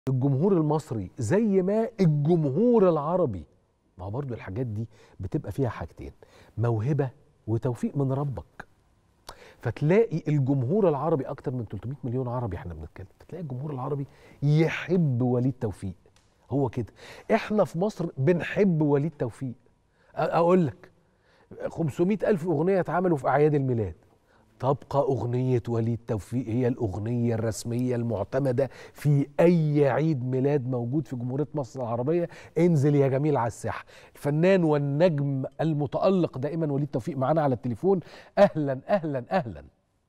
الجمهور المصري زي ما الجمهور العربي ما هو برضو الحاجات دي بتبقى فيها حاجتين موهبة وتوفيق من ربك فتلاقي الجمهور العربي اكتر من 300 مليون عربي احنا بنتكلم فتلاقي الجمهور العربي يحب وليد توفيق هو كده احنا في مصر بنحب وليد توفيق أ- اقول لك 500 الف اغنيه اتعملوا في اعياد الميلاد تبقى أغنية وليد توفيق هي الأغنية الرسمية المعتمدة في أي عيد ميلاد موجود في جمهورية مصر العربية انزل يا جميل على الساحة الفنان والنجم المتألق دائما وليد توفيق معانا على التليفون أهلا أهلا أهلا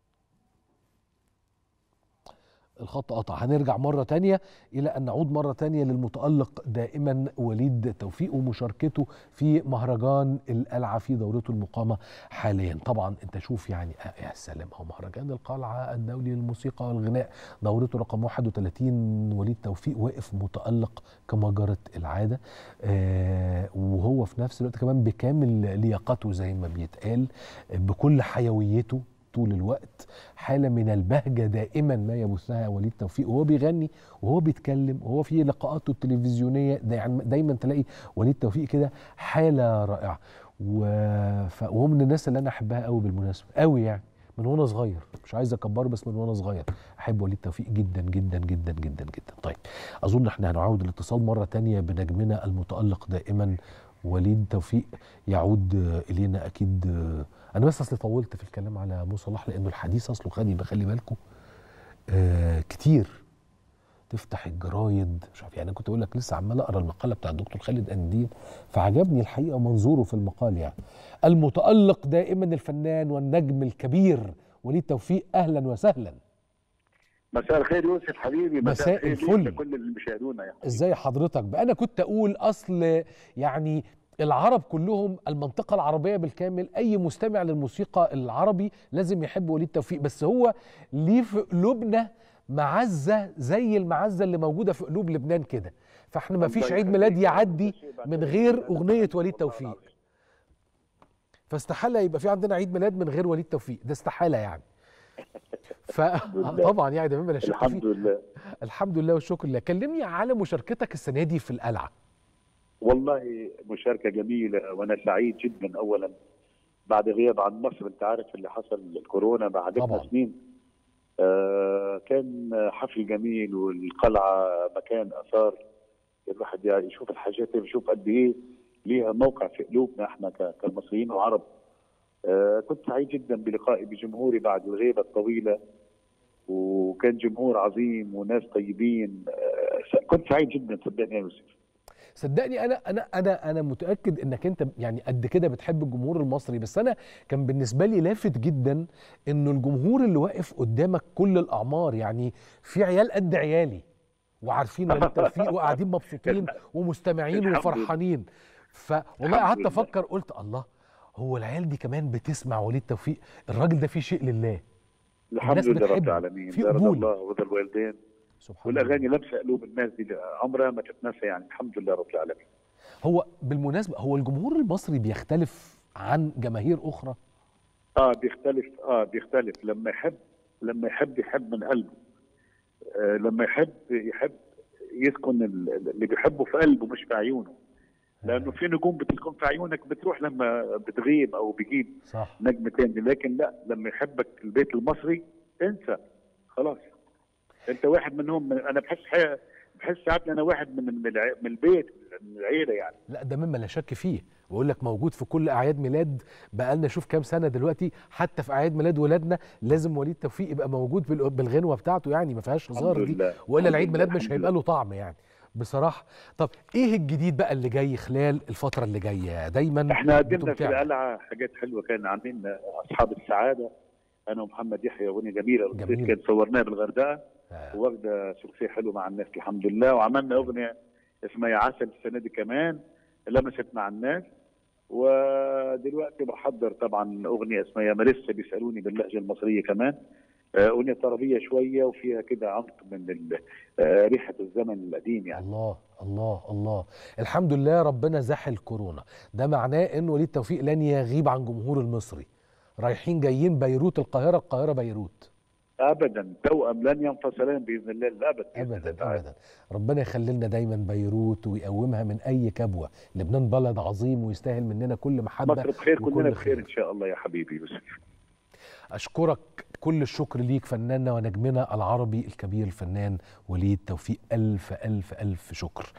الخط قطع هنرجع مرة تانية إلى أن نعود مرة تانية للمتألق دائما وليد توفيق ومشاركته في مهرجان القلعة في دورته المقامة حاليا طبعا أنت شوف يعني آه يا سلام هو مهرجان القلعة الدولي للموسيقى والغناء دورته رقم 31 وليد توفيق واقف متألق كما جرت العادة آه وهو في نفس الوقت كمان بكامل لياقته زي ما بيتقال آه، بكل حيويته طول الوقت حاله من البهجه دائما ما يبثها وليد توفيق وهو بيغني وهو بيتكلم وهو في لقاءاته التلفزيونيه دايما, دايما تلاقي وليد توفيق كده حاله رائعه و... ف... وهو من الناس اللي انا احبها قوي بالمناسبه قوي يعني من وانا صغير مش عايز اكبره بس من وانا صغير احب وليد توفيق جدا جدا جدا جدا جدا طيب اظن احنا هنعود الاتصال مره تانية بنجمنا المتالق دائما وليد توفيق يعود آه، الينا اكيد آه، انا بس اصل طولت في الكلام على مو صلاح لانه الحديث اصله خلي بخلي بالكم آه كتير تفتح الجرايد مش عارف يعني انا كنت اقول لك لسه عمال اقرا المقاله بتاع الدكتور خالد انديل فعجبني الحقيقه منظوره في المقال يعني المتالق دائما الفنان والنجم الكبير وليد توفيق اهلا وسهلا مساء الخير يوسف حبيبي مساء الخير ليك الفل. لكل اللي بيشاهدونا يعني ازاي حضرتك بقى انا كنت اقول اصل يعني العرب كلهم المنطقة العربية بالكامل أي مستمع للموسيقى العربي لازم يحب وليد توفيق بس هو ليه في قلوبنا معزة زي المعزة اللي موجودة في قلوب لبنان كده فاحنا ما فيش الله عيد يخليك. ميلاد يعدي ده شيء بعد من كده. غير أنا أغنية بحبه وليد والله توفيق العظيم. فاستحالة يبقى في عندنا عيد ميلاد من غير وليد توفيق ده استحالة يعني فطبعا يعني ده مما لا شك الحمد فيه لله الحمد لله والشكر لله كلمني على مشاركتك السنة دي في القلعة والله مشاركه جميله وانا سعيد جدا اولا بعد غياب عن مصر انت عارف اللي حصل الكورونا بعدتنا طبعاً. سنين آه كان حفل جميل والقلعه مكان اثار الواحد يعني يشوف الحاجات يشوف قد ايه ليها موقع في قلوبنا احنا ك- كمصريين وعرب آه كنت سعيد جدا بلقائي بجمهوري بعد الغيبه الطويله وكان جمهور عظيم وناس طيبين آه كنت سعيد جدا صدقني يا يوسف صدقني انا انا انا انا متاكد انك انت يعني قد كده بتحب الجمهور المصري بس انا كان بالنسبه لي لافت جدا انه الجمهور اللي واقف قدامك كل الاعمار يعني في عيال قد عيالي وعارفين وليد توفيق وقاعدين مبسوطين ومستمعين الحمد لله. وفرحانين فوالله الحمد قعدت لله. افكر قلت الله هو العيال دي كمان بتسمع وليد توفيق الراجل ده فيه شيء لله الحمد الناس لله رب بتحبه. العالمين في ده رضا قبول. الله ورضا الوالدين سبحان الله والاغاني لمسه قلوب الناس دي عمرها ما تتنسى يعني الحمد لله رب العالمين هو بالمناسبه هو الجمهور المصري بيختلف عن جماهير اخرى اه بيختلف اه بيختلف لما يحب لما يحب يحب من قلبه آه لما يحب يحب يسكن ال- اللي بيحبه في قلبه مش في عيونه لانه في نجوم بتكون في عيونك بتروح لما بتغيب او بيجيب صح نجم تاني لكن لا لما يحبك البيت المصري انسى خلاص انت واحد منهم من انا بحس حي... بحس ساعات إن انا واحد من من, الع... من البيت من العيله يعني لا ده مما لا شك فيه بقول لك موجود في كل اعياد ميلاد بقالنا شوف كام سنه دلوقتي حتى في اعياد ميلاد ولادنا لازم وليد توفيق يبقى موجود بال- بالغنوه بتاعته يعني ما فيهاش هزار الحمد دي لله والا الحمد العيد لله، ميلاد مش الحمد هيبقى لله. له طعم يعني بصراحه طب ايه الجديد بقى اللي جاي خلال الفتره اللي جايه دايما احنا قدمنا في بتمتعنا. القلعه حاجات حلوه كان عاملين اصحاب السعاده انا ومحمد يحيى اغنيه جميله جميل. كان صورناها بالغردقه آه، واخده سكسي حلو مع الناس الحمد لله وعملنا اغنيه اسمها يا عسل السنه دي كمان لمست مع الناس ودلوقتي بحضر طبعا اغنيه اسمها يا ما لسه بيسالوني باللهجه المصريه كمان آه، اغنيه طربيه شويه وفيها كده عمق من ال- آه، ريحه الزمن القديم يعني الله الله الله الحمد لله ربنا زاحل كورونا ده معناه ان وليد توفيق لن يغيب عن جمهور المصري رايحين جايين بيروت القاهره القاهره بيروت ابدا توأم لن ينفصلان باذن الله للابد بإذن الله ابدا تعالى. ابدا ربنا يخلي لنا دايما بيروت ويقومها من اي كبوه لبنان بلد عظيم ويستاهل مننا كل محبه مصر بخير وكل كلنا بخير ان شاء الله يا حبيبي يوسف اشكرك كل الشكر ليك فناننا ونجمنا العربي الكبير الفنان وليد توفيق الف الف الف شكر